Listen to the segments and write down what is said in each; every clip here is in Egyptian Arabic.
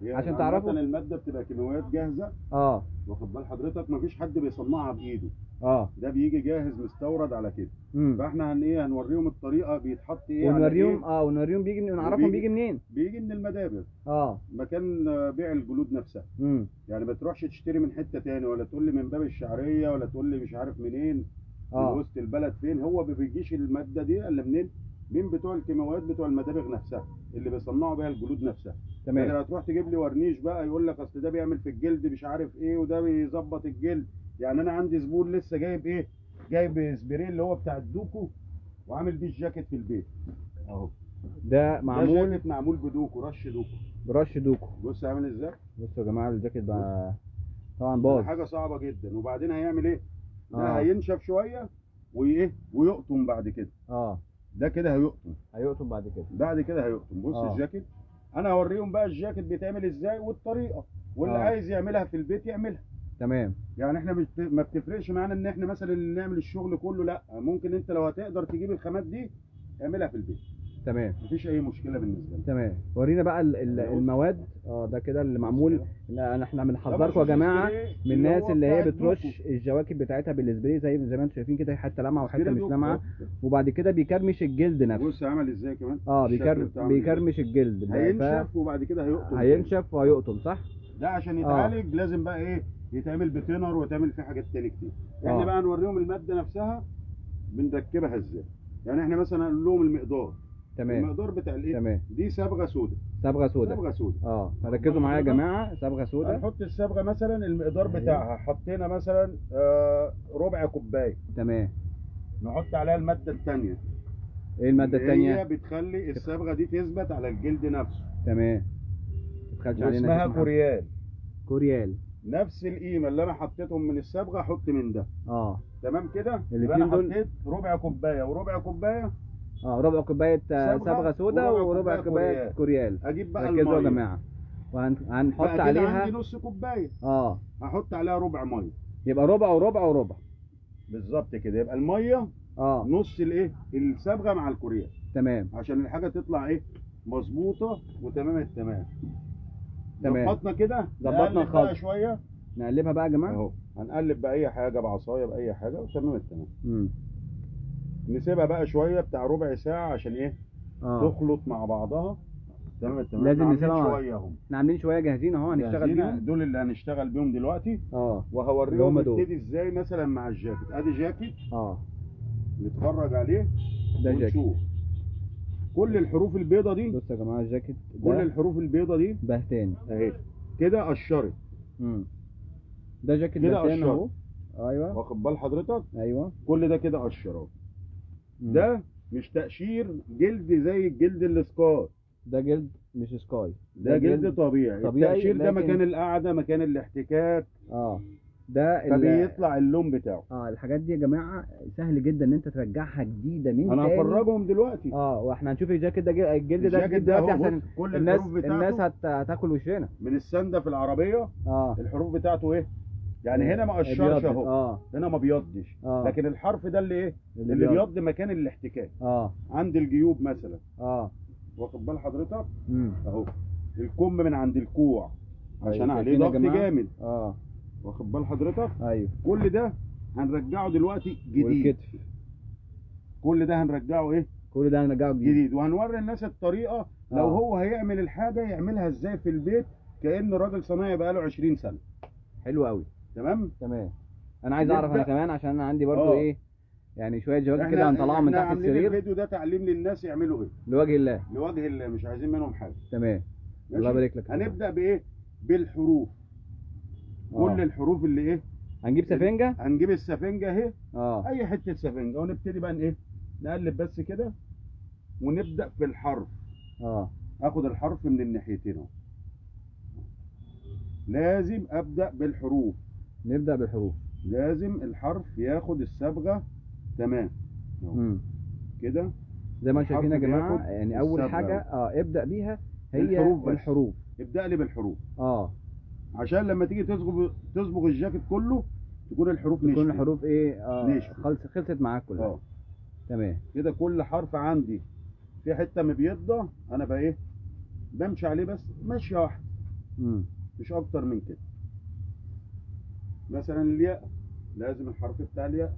هي عشان عامة تعرفوا الماده بتبقى كيماويات جاهزه اه واخد بال حضرتك مفيش حد بيصنعها بايده اه ده بيجي جاهز مستورد على كده امم فاحنا هن ايه هنوريهم الطريقه بيتحط ايه على ونوريهم إيه؟ اه ونوريهم بيجي من نعرفهم وبيجي- بيجي منين بيجي من المدابر اه مكان آه، بيع الجلود نفسها امم يعني ما تروحش تشتري من حته تاني ولا تقول لي من باب الشعريه ولا تقول لي مش عارف منين من اه وسط البلد فين هو ما بيجيش الماده دي الا منين من بتوع الكيماويات بتوع المدابغ نفسها اللي بيصنعوا بيها الجلود نفسها لكن تمام هتروح تجيب لي ورنيش بقى يقول لك اصل ده بيعمل في الجلد مش عارف ايه وده بيظبط الجلد يعني انا عندي زبون لسه جايب ايه جايب سبراي اللي هو بتاع الدوكو وعامل بيه الجاكيت في البيت اهو ده ده معمول جاكيت معمول بدوكو رش دوكو برش دوكو بص عامل ازاي بصوا يا جماعه الجاكيت بقى طبعا ده باظ حاجه صعبه جدا وبعدين هيعمل ايه ده آه. هينشف شويه وايه ويقطم بعد كده اه ده كده هيقطم هيقطم بعد كده بعد كده هيقطم بص آه. الجاكيت انا هوريهم بقى الجاكيت بيتعمل ازاي والطريقه واللي آه. عايز يعملها في البيت يعملها تمام يعني احنا مش ما بتفرقش معانا ان احنا مثلا اللي نعمل الشغل كله لا ممكن انت لو هتقدر تجيب الخامات دي اعملها في البيت تمام مفيش اي مشكله بالنسبه لنا تمام ورينا بقى ال- ال- أيوة. المواد اه ده كده اللي معمول لا، احنا ده بنحذركم يا بص جماعه السبراي من الناس هو اللي بتاع هي الدوكو. بترش الجواكت بتاعتها بالسبراي زي زي ما انتم شايفين كده حته لامعه وحته سبراي مش دوكو. لامعه وبعد كده بيكرمش الجلد نفسه بص عمل ازاي كمان اه الشكل بيكر... بتاعه بيكرمش الجلد ف- هينشف وبعد كده هيقطم هينشف وهيقطم صح ده عشان يتعالج لازم بقى ايه يتعمل بتنر ويتعمل فيه حاجات تاني كتير احنا آه. بقى نوريهم الماده نفسها بنركبها ازاي يعني احنا مثلا نقول لهم المقدار تمام المقدار بتاع الايه تمام دي صبغه سوداء صبغه سودا صبغه سوداء اه فركزوا معايا يا جماعه صبغه سودا هنحط الصبغه مثلا المقدار أيوة. بتاعها حطينا مثلا آه، ربع كوبايه تمام نحط عليها الماده الثانيه ايه الماده هي الثانيه بتخلي الصبغه دي تثبت على الجلد نفسه تمام تتخلش علينا واسمها شيخ محمد. كوريال كوريال نفس القيمه اللي انا حطيتهم من الصبغه احط من ده اه تمام كده الاتنين يبقى انا دول- حطيت ربع كوبايه وربع كوبايه اه ربع كوبايه آه، صبغة صبغه سودا وربع وربع كوباية كوبايه كوريال اجيب بقى ركزوا يا الميه جماعه وهنحط بقى كده عليها عندي نص كوبايه اه هحط عليها ربع ميه يبقى ربع وربع وربع بالظبط كده يبقى الميه اه نص الايه الصبغه مع الكوريال تمام عشان الحاجه تطلع ايه مظبوطه وتمام التمام تمام. ظبطنا كده ظبطنا نقلب بقى الخلط. شويه نقلبها بقى يا جماعه اهو هنقلب باي حاجه بعصايه باي حاجه وتمام التمام امم نسيبها بقى شويه بتاع ربع ساعه عشان ايه اه تخلط مع بعضها تمام التمام لازم عاملين نسيبها مع- شويه اهم احنا عاملين شويه جاهزين اهو هنشتغل جاهزين، بيهم دول اللي هنشتغل بيهم دلوقتي اه وهوريهم اللي هم دول. نبتدي ازاي مثلا مع الجاكيت ادي جاكيت اه نتفرج عليه ده جاكيت ونشوف كل الحروف البيضه دي بص يا جماعه الجاكيت كل ده الحروف البيضه دي بهتان اهي كده قشرت امم ده جاكيت كده بهتان قشرت. اهو ايوه واخد بال حضرتك ايوه كل ده كده قشر اهو مم. ده مش تقشير جلد زي الجلد السكار ده جلد مش سكاي ده جلد طبيعي طبيعي، التقشير ده لكن- مكان القعده مكان الاحتكاك اه ده ال- فبيطلع اللون بتاعه اه الحاجات دي يا جماعه سهل جدا ان انت ترجعها جديده من انا تاني. هفرجهم دلوقتي اه واحنا هنشوف الجاكيت ده جل- الجلد ده الجاكيت جلد ده دلوقتي اهو عشان بص كل الناس الحروف بتاعته الناس هت... هتاكل وشنا من السنده في العربيه اه الحروف بتاعته ايه يعني هنا ما قشرش ابيض. اهو اه هنا ما بيضش اه لكن الحرف ده اللي ايه اللي اللي بيض. بيض مكان الاحتكاك اه عند الجيوب مثلا اه واخد بال حضرتك امم اهو الكم من عند الكوع عشان أيوة، عليه شايفين يا ضغط جماعة؟ جامد اه واخد بال حضرتك ايوه كل ده هنرجعه دلوقتي جديد والكتف كل ده هنرجعه ايه كل ده هنرجعه جديد جديد وهنوري الناس الطريقه لو آه. هو هيعمل الحاجه يعملها ازاي في البيت كانه راجل صنايعي بقاله 20 سنه حلو قوي تمام تمام انا عايز اعرف انا نبدأ. كمان عشان انا عندي برضو آه. ايه يعني شويه جواكت احنا كده هنطلعهم من احنا تحت عاملين السرير الفيديو ده تعليم للناس يعملوا ايه لوجه الله لوجه الله مش عايزين منهم حاجه تمام ماشي؟ الله يبارك لك هنبدا بايه بالحروف آه. كل الحروف اللي ايه هنجيب سفنجه هنجيب السفنجه اهي اه اي حته سفنجه ونبتدي بقى ايه نقلب بس كده ونبدا في الحرف اه اخد الحرف من الناحيتين اهو لازم ابدا بالحروف نبدا بالحروف لازم الحرف ياخد الصبغه تمام أهو. امم كده زي ما انتم الحرف شايفين يا جماعه بياخد يعني اول الصبغة. حاجه اه ابدا بيها هي الحروف بس. الحروف ابدا لي بالحروف اه عشان لما تيجي تصبغ تصبغ الجاكيت كله تكون الحروف تكون نشفت. الحروف ايه اه نشفت. خلص خلصت معاك كلها اه تمام كده كل حرف عندي في حته مبيضه انا بقى ايه بمشي عليه بس ماشيه واحده امم مش اكتر من كده مثلا الياء لازم الحرف بتاع الياء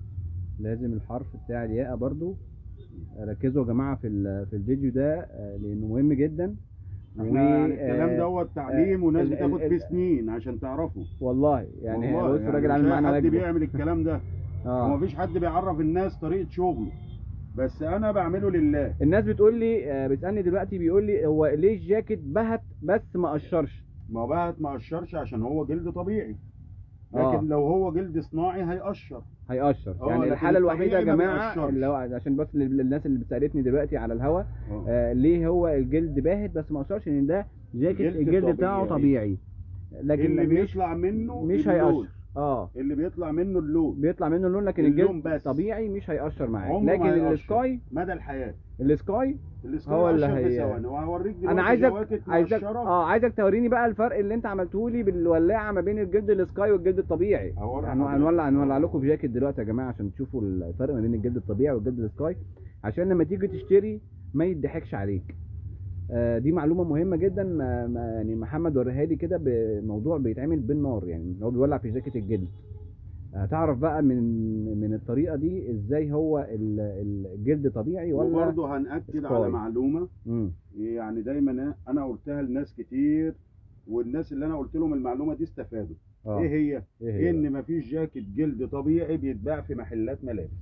لازم الحرف بتاع الياء برضو ركزوا يا جماعه في ال- في الفيديو ده آه، لانه مهم جدا احنا يعني الكلام آه، دوت تعليم وناس ال- ال- بتاخد فيه ال- سنين عشان تعرفه والله يعني والله بص يعني الراجل مش عامل أي معانا حد واجبه بيعمل الكلام ده اه ومفيش حد بيعرف الناس طريقه شغله بس انا بعمله لله الناس بتقول لي آه، بتسالني دلوقتي بيقول لي هو ليه الجاكيت بهت بس ما قشرش ما بقت ما قشرش عشان هو جلد طبيعي آه. لكن لو هو جلد صناعي هيقشر هيقشر اه، يعني لكن الحاله الوحيده يا الطبيعي ما جماعه بيقشرش. اللي هو عشان بس لل- للناس اللي بتسالتني دلوقتي على الهوا اه. آه ليه هو الجلد باهت بس ما قشرش ان ده جاكيت جلد الجلد بتاعه طبيعي. طبيعي لكن اللي مش بيطلع منه مش اللون. هيقشر اه اللي بيطلع منه اللون بيطلع منه اللون لكن اللون الجلد بس. طبيعي مش هيقشر معاك عمره ما لكن هيقشر. السكاي مدى الحياه السكاي السكاي هو اللي قشر في هي- ثواني وهوريك دلوقتي انا عايزك جواكت عايزك مقشرة. اه عايزك توريني بقى الفرق اللي انت عملته لي بالولاعه ما بين الجلد السكاي والجلد الطبيعي هوري هن- حضرتك. هنولع هنولع لكم في جاكيت دلوقتي يا جماعه عشان تشوفوا الفرق ما بين الجلد الطبيعي والجلد السكاي عشان لما تيجي تشتري ما يضحكش عليك آه، دي معلومه مهمه جدا ما ما يعني محمد وريها لي كده بموضوع بيتعمل بالنار يعني هو بيولع في جاكيت الجلد هتعرف بقى من من الطريقه دي ازاي هو ال- الجلد طبيعي ولا وبرضه هنأكد سكاي. على معلومه مم. يعني دايما انا قلتها لناس كتير والناس اللي انا قلت لهم المعلومه دي استفادوا اه ايه هي ايه هي ان مفيش جاكيت جلد طبيعي بيتباع في محلات ملابس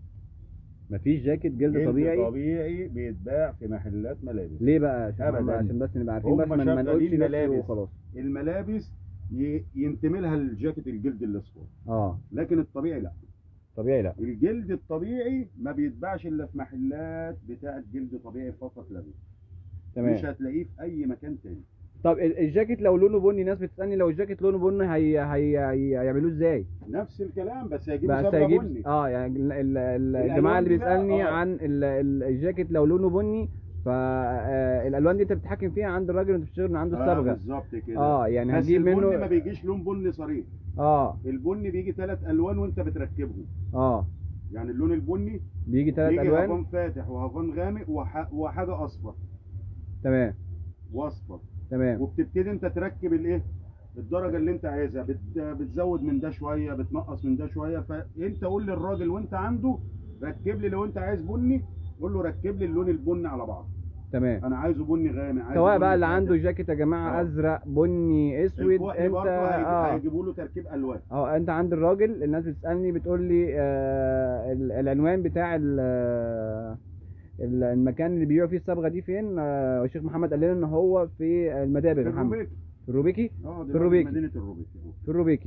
مفيش جاكيت جلد جلد طبيعي طبيعي بيتباع في محلات ملابس ليه بقى عشان أبداً. عشان بس نبقى عارفين هم بس ما ما شغالين نقولش نفسي ملابس. وخلاص الملابس ي- ينتمي لها الجاكيت الجلد الاصفر اه لكن الطبيعي لا طبيعي لا الجلد الطبيعي ما بيتباعش الا في محلات بتاعه جلد طبيعي فقط لا غير تمام مش هتلاقيه في اي مكان تاني طب ال- الجاكيت لو لونه بني ناس بتسالني لو الجاكيت لونه بني هي... هي... هي... هيعملوه ازاي نفس الكلام بس هيجيبوا بس صبغه هيجيب بني اه يعني ال... ال... ال... الألوان الجماعه اللي دي بقى، بيسالني آه. عن ال... ال... الجاكيت لو لونه بني فالالوان دي انت بتتحكم فيها عند الراجل وانت بتشتغل من عنده آه الصبغه بالظبط كده اه يعني بس هتجيب البني ما منه بيجيش لون بني صريح اه البني بيجي ثلاث الوان وانت بتركبهم اه يعني اللون البني بيجي ثلاث بيجي الوان هافان فاتح وهافان غامق وح... وحاجه اصفر تمام واصفر تمام وبتبتدي انت تركب الايه الدرجه اللي انت عايزها بت... بتزود من ده شويه بتنقص من ده شويه فانت قول للراجل وانت عنده ركب لي لو انت عايز بني قول له ركب لي اللون البني على بعض تمام انا عايزه بني غامق عايزه سواء بني بقى اللي فاتح. عنده جاكيت يا جماعه آه. ازرق بني اسود الكحل انت برضه اه هيجيبوا له تركيب الوان اه انت عند الراجل الناس بتسالني بتقول لي آه ال- العنوان بتاع ال- آه، ال- المكان اللي بيبيعوا فيه الصبغه دي فين آه الشيخ محمد قال لنا ان هو في المدابر في محمد الروبيكي في الروبيكي اه دلوقتي الروبيكي. مدينه الروبيكي أهو. في الروبيكي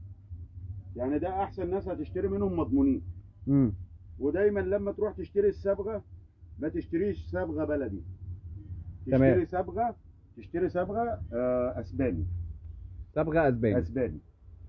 يعني ده احسن ناس هتشتري منهم مضمونين امم ودايما لما تروح تشتري الصبغه ما تشتريش صبغه بلدي تمام. تشتري صبغه تشتري صبغه آه، اسباني صبغه اسباني اسباني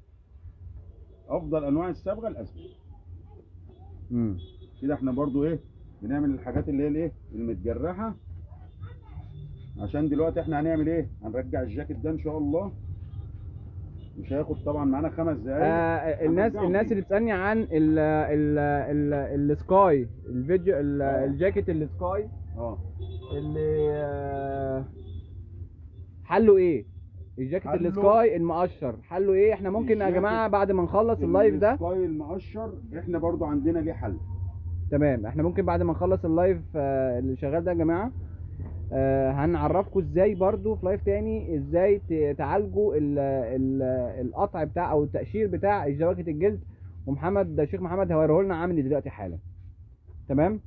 افضل انواع الصبغه الاسباني امم كده احنا برضو ايه بنعمل الحاجات اللي هي الايه المتجرحه عشان دلوقتي احنا هنعمل ايه هنرجع الجاكيت ده ان شاء الله مش هياخد طبعا معانا خمس دقايق آه الناس هنرجعه الناس فيه. اللي بتسالني عن ال ال ال السكاي الفيديو ال- آه. الجاكيت السكاي اه اللي آه، حله ايه الجاكيت حله- السكاي المقشر حله ايه احنا ممكن يا الجاكيت جماعه بعد ما نخلص اللايف ده السكاي المقشر احنا برضو عندنا ليه حل تمام احنا ممكن بعد ما نخلص اللايف آه، اللي شغال ده يا جماعه آه، هنعرفكم ازاي برضو في لايف تاني ازاي ت- تعالجوا ال ال القطع بتاع او التقشير بتاع جواكت الجلد ومحمد الشيخ محمد هيوريه لنا عامل دلوقتي حالا تمام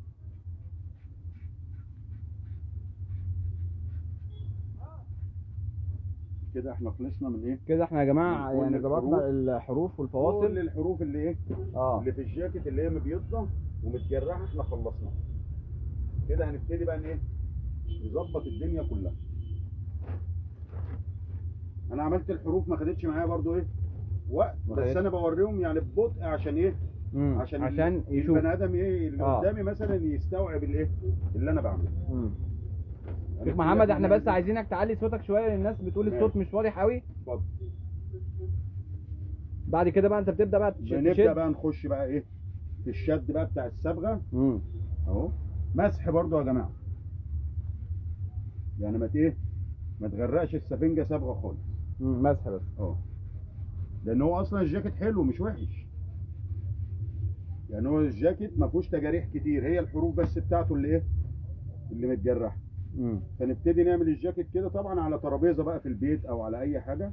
كده احنا خلصنا من ايه كده احنا يا جماعه من كل يعني ظبطنا الحروف. الحروف كل والفواصل الحروف اللي ايه اه اللي في الجاكيت اللي هي مبيضه ومتجرحه احنا خلصناها كده هنبتدي بقى ان ايه نظبط الدنيا كلها انا عملت الحروف ما خدتش معايا برضو ايه وقت ما بس خدتش. انا بوريهم يعني ببطء عشان ايه مم. عشان عشان ال- يشوف البني ادم ايه اللي آه. قدامي مثلا يستوعب الايه اللي انا بعمله مم. شيخ هنبتدي محمد احنا بس نعمل- عايزينك تعلي صوتك شويه لان الناس بتقول الصوت مش واضح قوي اتفضل بعد كده بقى انت بتبدا بقى تش- بنبدا تشد بقى نخش بقى ايه في الشد بقى بتاع الصبغه مم. اهو مسح برضو يا جماعه يعني ما ت- ايه ما تغرقش السفنجه صبغه خالص مم، مسح بس اه لان هو اصلا الجاكيت حلو مش وحش يعني هو الجاكيت ما فيهوش تجاريح كتير هي الحروف بس بتاعته اللي ايه اللي متجرحه مم. فنبتدي نعمل الجاكيت كده طبعا على ترابيزه بقى في البيت او على اي حاجه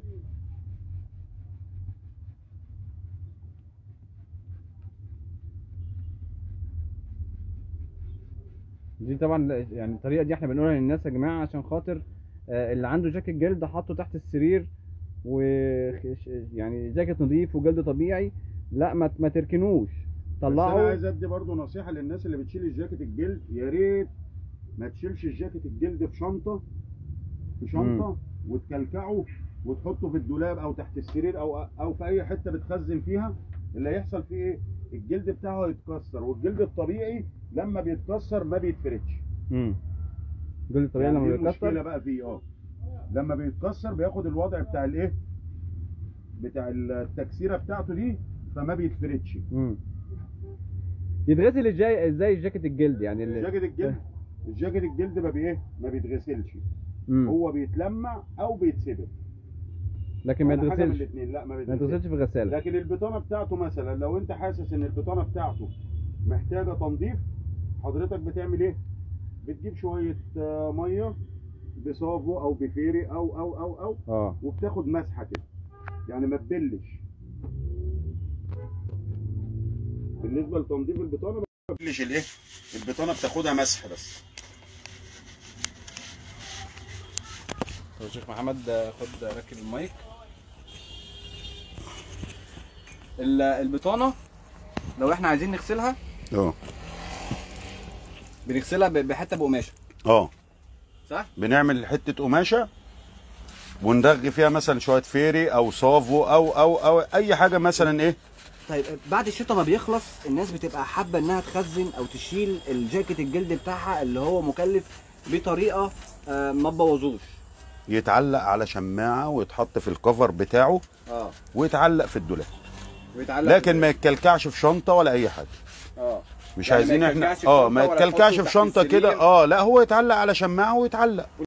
دي طبعا يعني الطريقه دي احنا بنقولها للناس يا جماعه عشان خاطر آه، اللي عنده جاكيت جلد حاطه تحت السرير و يعني جاكيت نظيف وجلد طبيعي لا ما ما تركنوش بس انا طلعه عايز ادي برضو نصيحه للناس اللي بتشيل الجاكيت الجلد يا ريت ما تشيلش الجاكيت الجلد في شنطه في شنطه وتكلكعه وتحطه في الدولاب او تحت السرير او او في اي حته بتخزن فيها اللي هيحصل فيه ايه الجلد بتاعه هيتكسر والجلد الطبيعي لما بيتكسر ما بيتفردش امم الجلد الطبيعي يعني لما دي المشكله بيتكسر بقى فيه اه لما بيتكسر بياخد الوضع بتاع الايه بتاع التكسيره بتاعته دي فما بيتفردش امم يتغسل ازاي ازاي الجاكيت الجلد يعني اللي... الجاكيت الجلد الجاكيت الجلد ما بايه ما بيتغسلش مم. هو بيتلمع او بيتسبب لكن ما ولا حاجه من يتغسلش الاثنين لا ما ما بيتغسلش يتغسلش في غساله لكن البطانه بتاعته مثلا لو انت حاسس ان البطانه بتاعته محتاجه تنظيف حضرتك بتعمل ايه بتجيب شويه آه، ميه بصافو او بفيري او او او او اه وبتاخد مسحه كده يعني ما تبلش بالنسبه لتنظيف البطانه ما تبلش الايه البطانه بتاخدها مسح بس طب يا شيخ محمد آه، خد ركب المايك ال- البطانه لو احنا عايزين نغسلها اه بنغسلها ب- بحته بقماشه اه صح بنعمل حته قماشه ونرغي فيها مثلا شويه فيري او صافو او او او اي حاجه مثلا ايه طيب بعد الشتاء ما بيخلص الناس بتبقى حابه انها تخزن او تشيل الجاكيت الجلد بتاعها اللي هو مكلف بطريقه آه، ما تبوظوش يتعلق على شماعه ويتحط في الكفر بتاعه اه ويتعلق في الدولاب ويتعلق لكن ما يتكلكعش في شنطه ولا اي حاجه اه مش يعني ما عايزين احنا يتكلكعش في اه شنطة ما ولا يتكلكعش تحطه في تحت شنطه كده السرير. اه لا هو يتعلق على شماعه ويتعلق